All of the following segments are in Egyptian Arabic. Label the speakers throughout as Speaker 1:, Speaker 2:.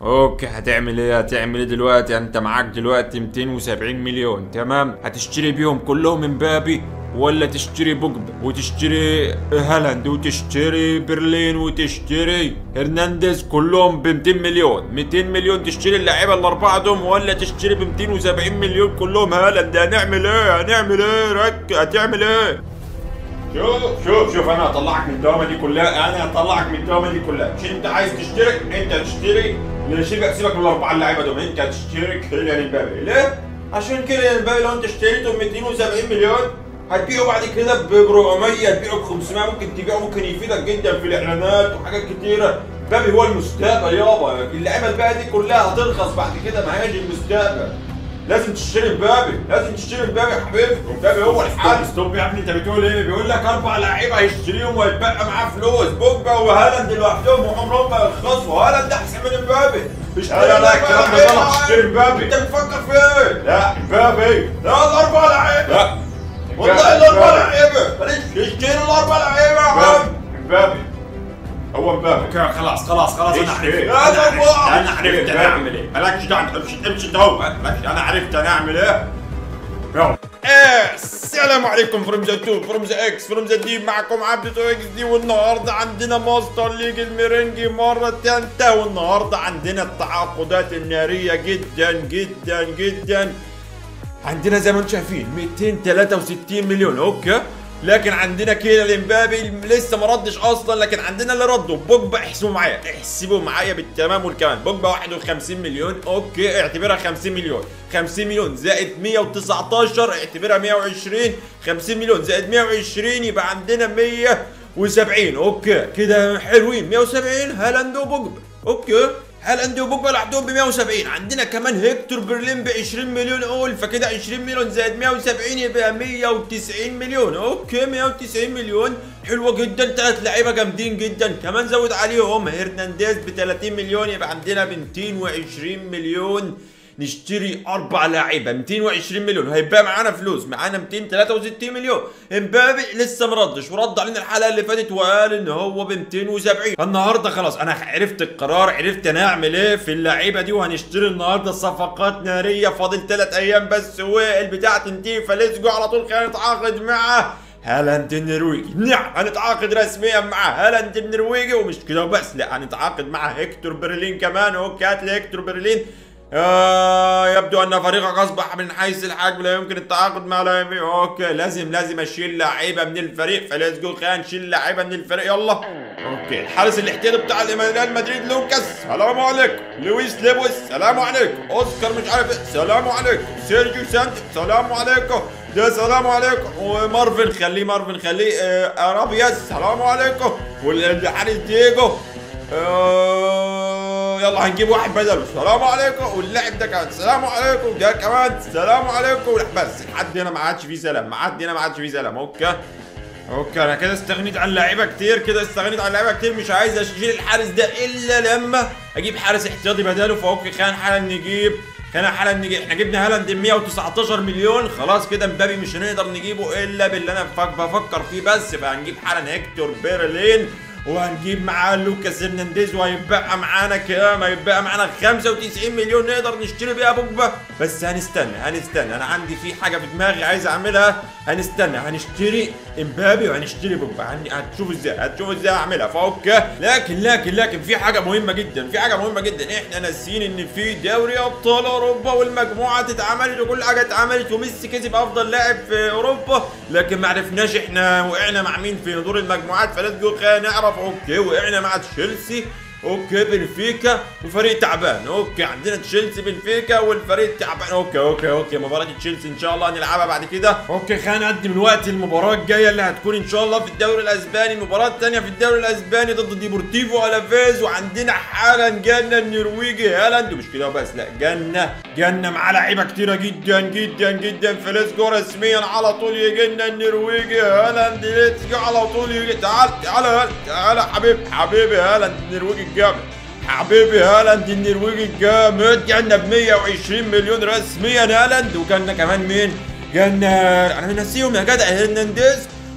Speaker 1: اوكي هتعمل ايه هتعمل ايه دلوقتي انت معاك دلوقتي 270 مليون تمام هتشتري بيهم كلهم امبابي ولا تشتري بوجبا وتشتري هالاند وتشتري برلين وتشتري هرنانديز كلهم ب 200 مليون 200 مليون تشتري اللعيبه الاربعه دول ولا تشتري ب 270 مليون كلهم هالاند هنعمل ايه هنعمل ايه رك هتعمل ايه شوف شوف شوف انا هطلعك من الدوامه دي كلها انا هطلعك من الدوامه دي كلها مش انت عايز تشترك انت تشتري سيبك سيبك من الاربعه اللعيبه دول انت هتشتري كيليان امبابي ليه؟ عشان كيليان امبابي لو انت اشتريته ب 270 مليون هتبيعه بعد كده ب 400 هتبيعه ب 500 ممكن تبيعه ممكن يفيدك جدا في الاعلانات وحاجات كتيره مبابي هو المستقبل يابا اللعيبه الباقيه دي كلها هترخص بعد كده ما هيجي المستقبل لازم تشتري مبابي لازم تشتري مبابي يا حبيبي مبابي هو الحل ستوب يا ابني انت بتقول ايه بيقول لك اربع لعيبه هيشتريهم ويتبقى معاه فلوس بوجبا وهالاند لوحدهم وعمرهم ما يخلصوا هالاند احسن من مبابي اشتري لا لا الكلام ده غلط اشتري مبابي انت بتفكر في ايه؟ لا مبابي لا الاربع لعيبه لا والله الاربع لعيبه اشتري الاربع لعيبه يا عم مبابي هو مبابي
Speaker 2: اوكي خلاص خلاص خلاص انا عرفت
Speaker 1: إيه؟
Speaker 2: انا عرفت
Speaker 1: أنا
Speaker 2: انا عرفت انا اعمل ايه
Speaker 1: مالكش دعوه امشي امشي انت هو مالكش انا عرفت انا اعمل ايه يلا ايه السلام عليكم فروم ذا 2 فروم ذا اكس فروم ذا دي معكم عبد تو اكس دي والنهارده عندنا ماستر ليج الميرنجي مره تالتة والنهارده عندنا التعاقدات الناريه جدا جدا جدا عندنا زي ما انتم شايفين 263 مليون اوكي لكن عندنا كده امبابي لسه ما ردش اصلا لكن عندنا اللي ردوا بوجبا احسبوا معايا احسبوا معايا بالتمام والكمال بوجبا 51 مليون اوكي اعتبرها 50 مليون 50 مليون زائد 119 اعتبرها 120 50 مليون زائد 120 يبقى عندنا 170 اوكي كده حلوين 170 هالاند وبوجبا اوكي هالاند وبوجبا لوحدهم ب 170 عندنا كمان هيكتور برلين ب 20 مليون اول فكده 20 مليون زائد 170 يبقى 190 مليون اوكي 190 مليون حلوه جدا ثلاث لعيبه جامدين جدا كمان زود عليهم هرنانديز ب 30 مليون يبقى عندنا ب 220 مليون نشتري اربع لاعيبه 220 مليون هيبقى معانا فلوس معانا 263 مليون امبابي لسه مردش ورد علينا الحلقه اللي فاتت وقال ان هو ب 270 النهارده خلاص انا عرفت القرار عرفت انا اعمل ايه في اللعيبه دي وهنشتري النهارده صفقات ناريه فاضل ثلاث ايام بس والبتاع تنتهي فليتس جو على طول خلينا نتعاقد مع هالاند النرويجي نعم هنتعاقد رسميا مع هالاند النرويجي ومش كده وبس لا هنتعاقد مع هيكتور برلين كمان اوكي هات لي هيكتور برلين آه يبدو ان فريقك اصبح من حيث الحجم لا يمكن التعاقد مع لاعبين اوكي لازم لازم اشيل لعيبه من الفريق فليتس جو خلينا نشيل لعيبه من الفريق يلا اوكي الحارس الاحتياطي بتاع ريال مدريد لوكاس سلام عليكم لويس ليبوس سلام عليكم اوسكار مش عارف إيه، سلام عليكم سيرجيو سانت سلام عليكم ده سلام عليكم ومارفن خليه مارفن خليه آه ارابياس سلام عليكم والحارس دييجو آه، يلا هنجيب واحد بدله السلام عليكم واللاعب ده كمان السلام عليكم ده كمان السلام عليكم بس لحد هنا ما عادش فيه سلام لحد هنا ما عادش فيه سلام اوكي اوكي انا كده استغنيت عن لعيبه كتير كده استغنيت عن لعيبه كتير مش عايز اشيل الحارس ده الا لما اجيب حارس احتياطي بداله فاوكي خلينا حالا نجيب خلينا حالا نجيب احنا جبنا هالاند ب 119 مليون خلاص كده مبابي مش هنقدر نجيبه الا باللي انا بفك- بفكر فيه بس فهنجيب حالا هيكتور بيرلين وهنجيب معاه لوكاس هرنانديز وهيبقى معانا كام هيبقى معانا 95 مليون نقدر نشتري بيها بوجبا بس هنستنى هنستنى انا عندي في حاجه في دماغي عايز اعملها هنستنى هنشتري امبابي وهنشتري بوجبا هن- هتشوف ازاي هتشوف ازاي اعملها فاوكي لكن لكن لكن في حاجه مهمه جدا في حاجه مهمه جدا احنا ناسيين ان في دوري ابطال اوروبا والمجموعه اتعملت وكل حاجه اتعملت وميسي كسب افضل لاعب في اوروبا لكن ما عرفناش احنا وقعنا مع مين في دور المجموعات فلازم جو خلينا نعرف اوكي وقعنا مع تشيلسي اوكي بنفيكا وفريق تعبان اوكي عندنا تشيلسي بنفيكا والفريق تعبان اوكي اوكي اوكي مباراه تشيلسي ان شاء الله هنلعبها بعد كده اوكي خلينا نقدم الوقت المباراه الجايه اللي هتكون ان شاء الله في الدوري الاسباني المباراه الثانيه في الدوري الاسباني ضد ديبورتيفو الافيز وعندنا حالا جنة النرويجي هالاند ومش كده بس لا جنة جنة معاه لعيبه كتيره جدا جدا جدا في ليتس جو رسميا على طول يجي لنا النرويجي هالاند ليتس جو على طول يجي تعال تعال تعال حبيبي حبيبي هالاند النرويجي الجامد حبيبي هالاند النرويجي الجامد جالنا ب 120 مليون رسميا هالاند وجالنا كمان مين؟ جالنا انا ناسيهم يا جدع هرنانديز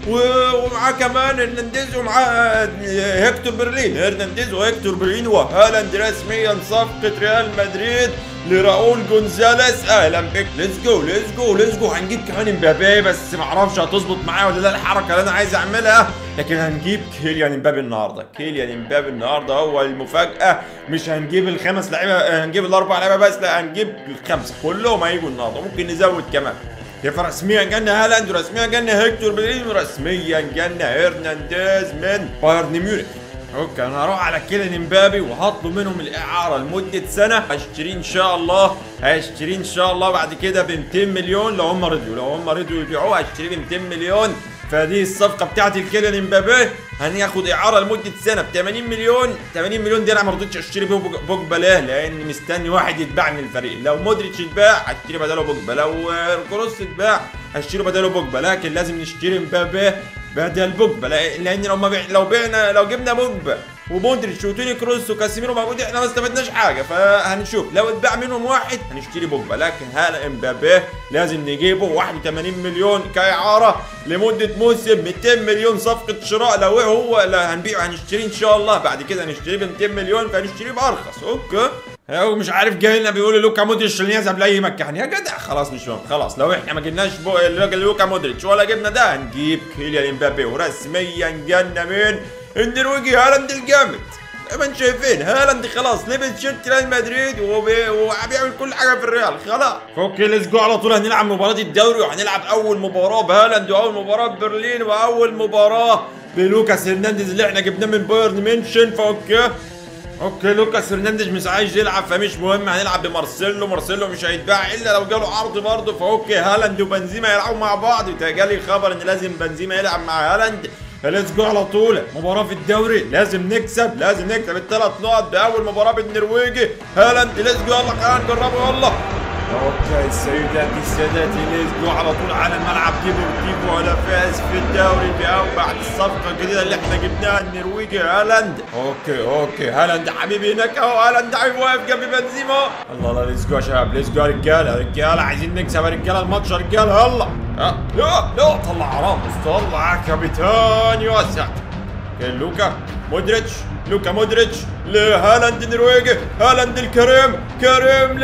Speaker 1: و- ومعاه كمان هرنانديز ومعاه هيكتور برلين هرنانديز وهيكتور برلين وهالاند رسميا صفقة ريال مدريد لراؤول جونزاليس اهلا بك ليتس جو ليتس جو ليتس جو هنجيب كمان امبابي بس ما اعرفش هتظبط معايا ولا لا الحركه اللي انا عايز اعملها لكن هنجيب كيليان امبابي النهارده كيليان امبابي النهارده هو المفاجاه مش هنجيب الخمس لعيبه هنجيب الاربع لعيبه بس لا هنجيب الخمسه كلهم هيجوا النهارده ممكن نزود كمان كيف رسميا جالنا هالاند ورسميا جالنا هيكتور بيلين ورسميا جالنا هرنانديز من بايرن ميونخ اوكي انا هروح على كيليان امبابي وهطلب منهم الاعاره لمده سنه هشتريه ان شاء الله هشتريه ان شاء الله بعد كده ب 200 مليون لو هم رضيوا لو هم رضيوا يبيعوه هشتريه ب 200 مليون فدي الصفقه بتاعتي لكيليان امبابي هناخد اعاره لمده سنه ب 80 مليون 80 مليون دي انا ما رضيتش اشتري بيه بوج- بوجبا ليه؟ لان مستني واحد يتباع من الفريق لو مودريتش اتباع هشتري بداله بوجبا لو آه، كروس اتباع هشتري بداله بوجبا لكن لازم نشتري امبابي بدل بوجبا لا- لان لو ما بيع لو بعنا لو جبنا بوجبا ومودريتش وتوني كروس وكاسيميرو موجود احنا ما استفدناش حاجه فهنشوف لو اتباع منهم واحد هنشتري بوجبا لكن هلا امبابي لازم نجيبه 81 مليون كاعاره لمده موسم 200 مليون صفقه شراء لو هو لا هنبيعه هنشتريه ان شاء الله بعد كده هنشتريه ب 200 مليون فهنشتريه بارخص اوكي هو مش عارف جاي لنا بيقول لوكا مودريتش اللي يذهب لاي مكان يا جدع خلاص مش مهم خلاص لو احنا ما جبناش بو... لوكا مودريتش ولا جبنا ده هنجيب كيليان امبابي ورسميا جالنا مين النرويجي هالاند الجامد زي ما انتم شايفين هالاند خلاص لبس شيرت ريال مدريد وبي- وبيعمل كل حاجه في الريال خلاص اوكي ليتس جو على طول هنلعب مباراه الدوري وهنلعب اول مباراه بهالاند واول مباراه ببرلين واول مباراه بلوكاس هرنانديز اللي احنا جبناه من بايرن ميونشن فاوكي اوكي لوكاس فرنانديز مش عايز يلعب فمش مهم هنلعب بمارسيلو مارسيلو مش هيتباع الا لو جاله عرض برضه فاوكي هالاند وبنزيما يلعبوا مع بعض جالي خبر ان لازم بنزيما يلعب مع هالاند فليتس جو على طول مباراة في الدوري لازم نكسب لازم نكسب الثلاث نقط بأول مباراة بالنرويجي هالاند ليتس جو يلا خلينا نجربه يلا اوكي سيداتي سادتي ليتس جو على طول على الملعب ديبورتيفو ولا فاز في الدوري بأو بعد الصفقة الجديدة اللي احنا جبناها النرويجي هالاند اوكي اوكي هالاند حبيبي هناك اهو هالاند حبيبي واقف جنب بنزيما الله الله ليتس جو يا شباب ليتس جو يا رجالة رجالة عايزين نكسب يا رجالة الماتش يا رجالة يلا ها، يا يا طلع راموس طلع كابتن يا ساتر اوكي لوكا مودريتش لوكا مودريتش لهالاند النرويجي هالاند الكريم كريم ل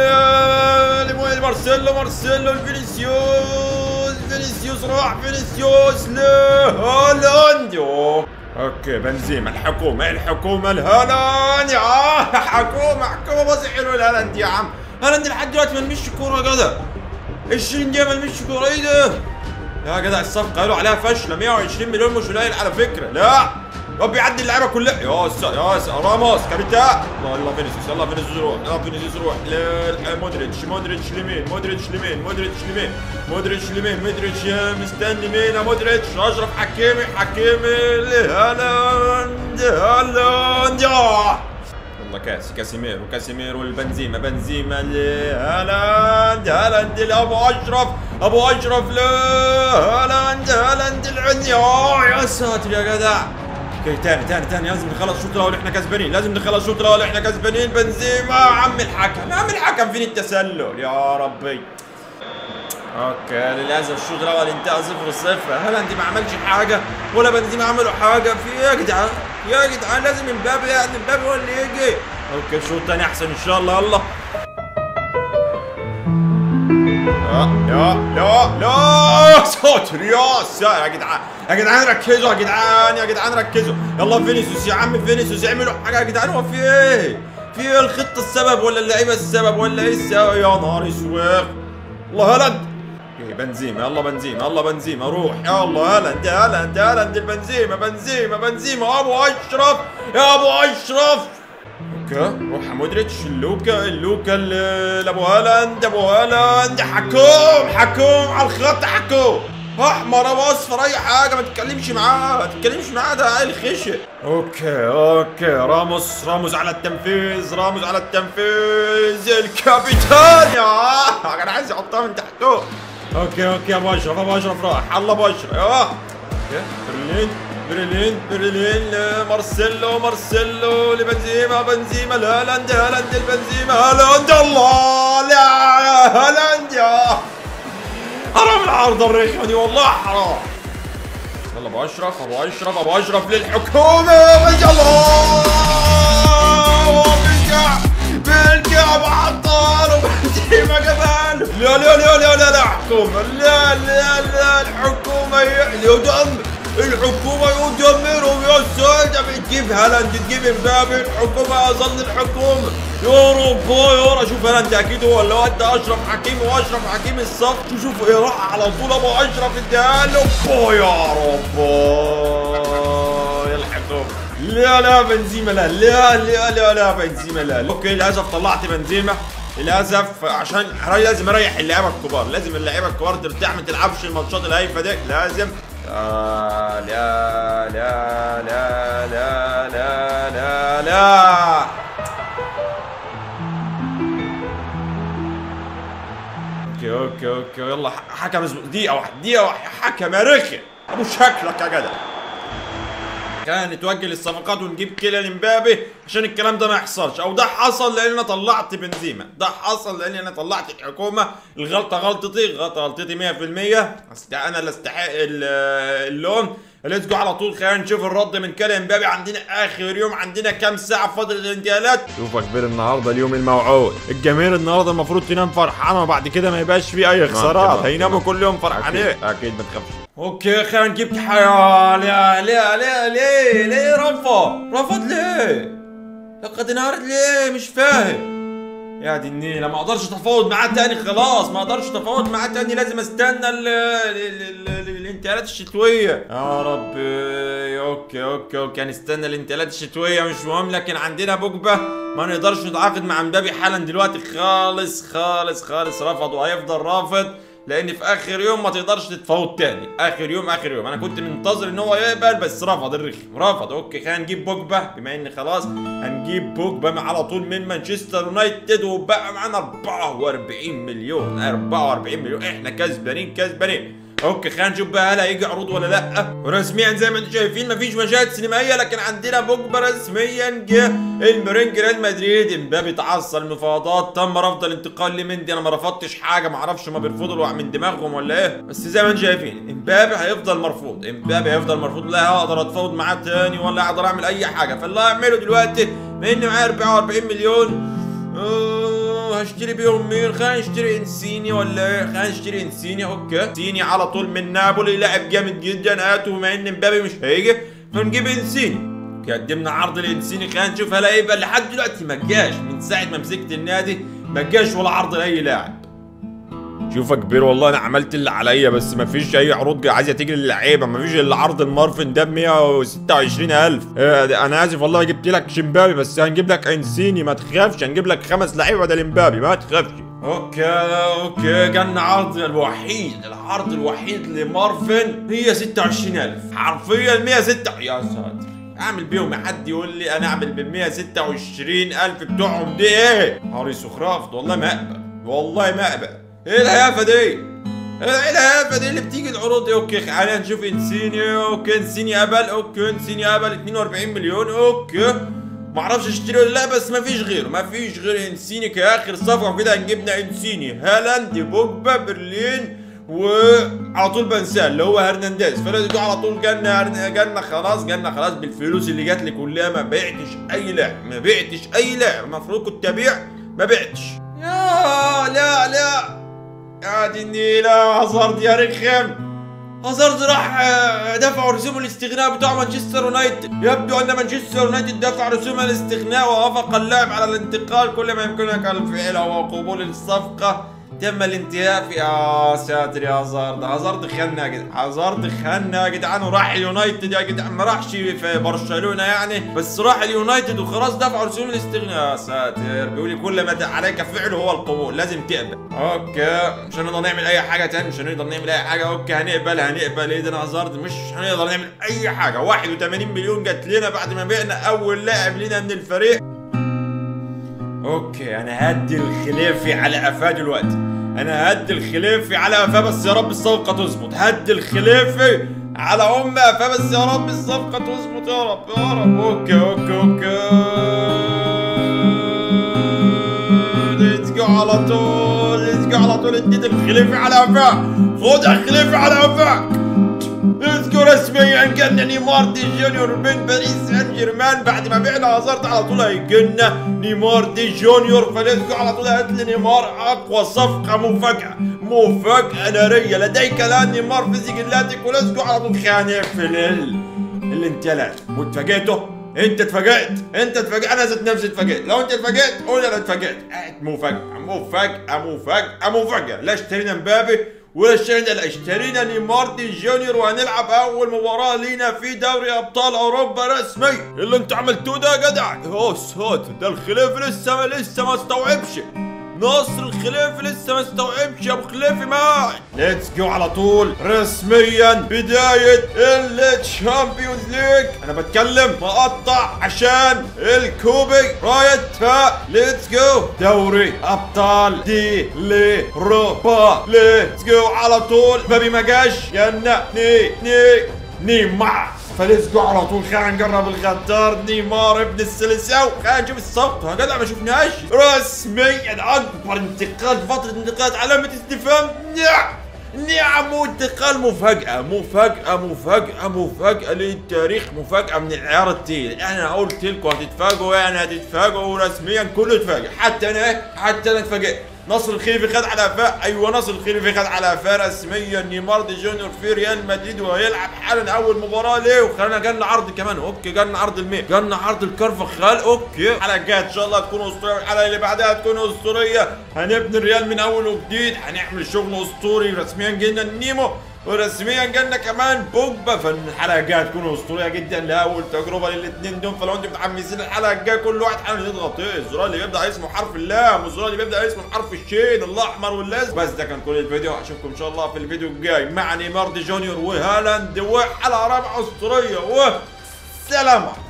Speaker 1: لمويل مارسيلو مارسيلو لفينيسيوس فينيسيوس راح فينيسيوس لهالاند أوه. اوكي بنزيما الحكومة الحكومة الهالاند يا حكومة حكومة بس حلو الهالاند يا عم هالاند لحد دلوقتي ما لمش الكورة يا جدع 20 دقيقة ما لمش الكورة ايه ده؟ يا جدع الصفقة قالوا عليها فاشلة 120 مليون مش قليل على فكرة لا يا بيعدي اللعيبة كلها يا س... يا س... راموس كابيتا يلا يلا فينيسيوس يلا فينيسيوس روح يلا فينيسيوس روح ل... مودريتش مودريتش لمين مودريتش لمين مودريتش لمين مودريتش لمين مودريتش يا مستني مين يا مودريتش اشرف حكيمي حكيمي لهالاند هالاند يا والله كاس كاسيميرو كاسيميرو البنزيما بنزيما لهالاند هالاند لابو اشرف ابو اشرف لهالاند هالاند العنيا يا ساتر يا جدع اوكي تاني تاني تاني لازم نخلص الشوط الاول احنا كسبانين لازم نخلص الشوط الاول احنا كسبانين بنزيما عم الحكم عم الحكم فين التسلل يا ربي اوكي للاسف الشوط الاول انتهى 0 0 هالاند ما عملش حاجه ولا بنزيما عملوا حاجه في ايه يا جدعان يا جدعان لازم امبابي يعني امبابي هو اللي يجي اوكي الشوط الثاني احسن ان شاء الله يلا يا يا يا يا ساتر يا ساتر يا جدعان يا جدعان ركزوا يا جدعان يا جدعان ركزوا يلا فينيسيوس يا عم فينيسيوس اعملوا حاجه يا جدعان هو في ايه؟ في ايه الخطه السبب ولا اللعيبه السبب ولا ايه السبب يا نهار اسود الله هالاند اوكي بنزيما يلا بنزيما يلا بنزيما روح يلا هالاند هالاند هالاند البنزيما بنزيما بنزيما ابو اشرف يا ابو اشرف اوكي روح على مودريتش اللوكا اللوكا ل- لابو هالاند ابو هالاند حكوم حكوم على الخط حكوم احمر ابو اصفر اي حاجه ما تتكلمش معاه ما تتكلمش معاه ده عيل خشن اوكي اوكي راموس راموس على التنفيذ راموس على التنفيذ الكابيتان يا انا عايز احطها من تحته اوكي اوكي ابو اشرف ابو اشرف راح الله ابو اشرف يا اوكي برلين برلين برلين مارسيلو مارسيلو لبنزيما بنزيما لهالاند هالاند البنزيما هالاند الله لا هالاند يا حرام العارضة الرخمة دي والله حرام يلا ابو اشرف ابو اشرف ابو اشرف للحكومه ما شاء الله بيرجع بيرجع ابو عطار وبنزيما كمان لا لا لا لا لا لا حكومه لا لا لا الحكومه يدمر الحكومة يدمرهم يا سادة بتجيب هالاند تجيب امبابي الحكومة أظل الحكومة يا ربا يا رب شوف هالاند أكيد هو اللي ودى أشرف حكيمي وأشرف حكيمي الصف شوف إيه راح على طول أبو أشرف اداها له أوه يا ربا يا الحكومة لا لا بنزيما لا لا لا لا لا بنزيما لا اوكي للاسف طلعت بنزيما للاسف عشان لازم اريح اللعيبه الكبار لازم اللعيبه الكبار ترتاح ما تلعبش الماتشات الهايفه دي لازم آه لا لا لا لا لا لا لا اوكي اوكي اوكي يلا حكم دقيقة واحدة دقيقة واحدة حكم يا رخي ابو شكلك يا جدع كان نتوجه للصفقات ونجيب كيليان امبابي عشان الكلام ده ما يحصلش او ده حصل لان انا طلعت بنزيما ده حصل لان انا طلعت الحكومه الغلطه غلطتي الغلطه غلطتي 100% بس انا اللي استحق اللوم ليتس جو على طول خلينا نشوف الرد من كيليان امبابي عندنا اخر يوم عندنا كام ساعه فاضل الانتقالات شوف يا كبير النهارده اليوم الموعود الجماهير النهارده المفروض تنام فرحانه وبعد كده ما يبقاش في اي خسارات هيناموا كل يوم فرحانين اكيد ما تخافش اوكي خلينا نجيب حياه لا لا لا ليه ليه رفض رفض ليه لقد انهارت ليه مش فاهم يا دي النيلة ما اقدرش اتفاوض معاه تاني خلاص ما اقدرش اتفاوض معاه تاني لازم استنى ال ال ال الانتقالات الشتوية يا ربي اوكي اوكي اوكي هنستنى الانتقالات الشتوية مش مهم لكن عندنا بوجبة ما نقدرش نتعاقد مع مبابي حالا دلوقتي خالص خالص خالص رفض وهيفضل رافض لان في اخر يوم ما تقدرش تتفاوض تاني اخر يوم اخر يوم انا كنت منتظر ان هو يقبل بس رفض الرخم رفض اوكي خلينا نجيب بوجبا بما ان خلاص هنجيب بوجبا على طول من مانشستر يونايتد وبقى معانا 44 مليون 44 مليون احنا كسبانين كسبانين اوكي خلينا نشوف بقى هل هيجي عروض ولا لا ورسميا زي ما انتم شايفين مفيش مشاهد سينمائيه لكن عندنا بوجبا رسميا جه المرنج ريال مدريد امبابي تعصى المفاوضات تم رفض الانتقال لمندي انا ما رفضتش حاجه ما اعرفش ما بيرفضوا من دماغهم ولا ايه بس زي ما انتم شايفين امبابي هيفضل مرفوض امبابي هيفضل مرفوض لا هقدر اتفاوض معاه تاني ولا اقدر اعمل اي حاجه فاللي هعمله دلوقتي بما اني معايا 44 مليون أوه هشتري بيهم مين خلينا نشتري انسيني ولا ايه خلينا نشتري انسيني اوكي انسيني على طول من نابولي لاعب جامد جدا هاته بما ان مبابي مش هيجي فنجيب انسيني قدمنا عرض لانسيني خلينا نشوف هل هيبقى لحد دلوقتي ما جاش من ساعه ما مسكت النادي ما جاش ولا عرض لاي لاعب شوف يا كبير والله انا عملت اللي عليا بس ما فيش اي عروض عايزه تيجي للعيبه ما فيش الا عرض المارفن ده ب 126000 إيه انا اسف والله جبت لك شمبابي بس هنجيب لك انسيني ما تخافش هنجيب لك خمس لعيبه بدل امبابي ما تخافش اوكي اوكي جالنا عرض الوحيد العرض الوحيد لمارفن هي 26000 حرفيا 106 يا ساتر اعمل بيهم حد يقول لي انا اعمل بال 126000 بتوعهم دي ايه؟ هاريس وخرافت والله ما اقبل والله ما اقبل ايه الهيافه دي؟ ايه الهيافه دي اللي بتيجي العروض دي اوكي خلينا نشوف انسيني اوكي انسيني قبل اوكي انسيني قبل 42 مليون اوكي ما اعرفش اشتري ولا لا بس ما فيش غيره ما فيش غير انسيني كاخر صفقه وكده هنجيبنا انسيني هالاند بوجبا برلين وعلى طول بنساه اللي هو هرنانديز فلازم على طول جالنا جالنا خلاص جالنا خلاص بالفلوس اللي جات لي كلها ما بعتش اي لاعب ما بعتش اي لاعب المفروض كنت ابيع ما بعتش يا لا لا يا دي النيلة هازارد يا رخم هازارد راح دفع رسوم الاستغناء بتاع مانشستر يونايتد يبدو ان مانشستر يونايتد دفع رسوم الاستغناء ووافق اللاعب على الانتقال كل ما يمكنك الفعل هو قبول الصفقة تم الانتهاء في يا ساتر يا هازارد هازارد خنا يا جدعان هازارد خنا يا جدعان وراح اليونايتد يا جدعان ما راحش في برشلونه يعني بس راح اليونايتد وخلاص دفع رسوم الاستغناء يا ساتر بيقول لي كل ما عليك فعله هو القبول لازم تقبل اوكي مش هنقدر نعمل اي حاجه تاني مش هنقدر نعمل اي حاجه اوكي هنقبل هنقبل ايه ده هازارد مش هنقدر نعمل اي حاجه 81 مليون جت لنا بعد ما بعنا اول لاعب لنا من الفريق اوكي انا هدي الخليفي على قفاه دلوقتي انا هدي الخليفي على قفاه بس يا رب الصفقه تظبط هدي الخليفي على ام قفاه بس يا رب الصفقه تظبط يا رب يا رب اوكي اوكي اوكي ليتس جو على طول ليتس جو على طول اديت الخليفي على قفاه خد الخليفي على قفاك ليتس جو رسميا جالنا نيمار دي جونيور من باريس سان جيرمان بعد ما بعنا هازارد على طول هيجينا نيمار دي جونيور فليتس جو على طول هات لي نيمار اقوى صفقه مفاجاه مفاجاه ناريه لديك الان نيمار في سجلاتك وليتس جو على طول خانق في ال الانتلات واتفاجئتوا انت اتفاجئت انت اتفاجئت انا ذات نفسي اتفاجئت لو انت اتفاجئت قول انا اتفاجئت قاعد مفاجاه مفاجاه مفاجاه مفاجاه لا اشترينا مبابي ولا اشترينا لا اشترينا نيمار دي جونيور وهنلعب اول مباراه لينا في دوري ابطال اوروبا رسمي اللي انتوا عملتوه ده يا جدع هو ساتر ده الخلاف لسه ما لسه ما استوعبش نصر الخليفي لسه ما استوعبش يا ابو خليفي مات ليتس جو على طول رسميا بدايه الشامبيونز ليج انا بتكلم مقطع عشان الكوبي رايت ف ليتس جو دوري ابطال دي لروبا ليتس جو على طول بابي ما جاش يلا ني ني نيمار فليتس جو على طول خلينا نجرب الغدار نيمار ابن السلساو خلينا نشوف الصوت يا جدع ما شفناش رسميا اكبر انتقال فتره انتقالات علامه استفهام نعم نعم وانتقال مفاجأة مفاجأة مفاجأة مفاجأة للتاريخ مفاجأة من العيار التقيل انا قلت لكم هتتفاجئوا يعني هتتفاجئوا رسميا كله اتفاجئ حتى انا حتى انا اتفاجئت نصر الخليفي خد على قفاه ايوه نصر الخليفي خد على قفاه رسميا نيمار دي جونيور في ريال مدريد وهيلعب حالا اول مباراه ليه وخلينا جالنا عرض كمان اوكي جالنا عرض المين جالنا عرض الكرفخال اوكي الحلقه الجايه ان شاء الله تكون اسطوريه الحلقه اللي بعدها تكون اسطوريه هنبني الريال من اول وجديد هنعمل شغل اسطوري رسميا جينا نيمو ورسميا جالنا كمان بوجبا فالحلقه الجايه هتكون اسطوريه جدا لاول تجربه للاثنين دول فلو انتم متحمسين الحلقه الجايه كل واحد حاول يضغط ايه الزرار اللي بيبدا اسمه حرف اللام والزرار اللي بيبدا اسمه حرف الشين الاحمر والازرق بس ده كان كل الفيديو اشوفكم ان شاء الله في الفيديو الجاي مع نيمار دي جونيور وهالاند وحلقه رابعه اسطوريه والسلام عليكم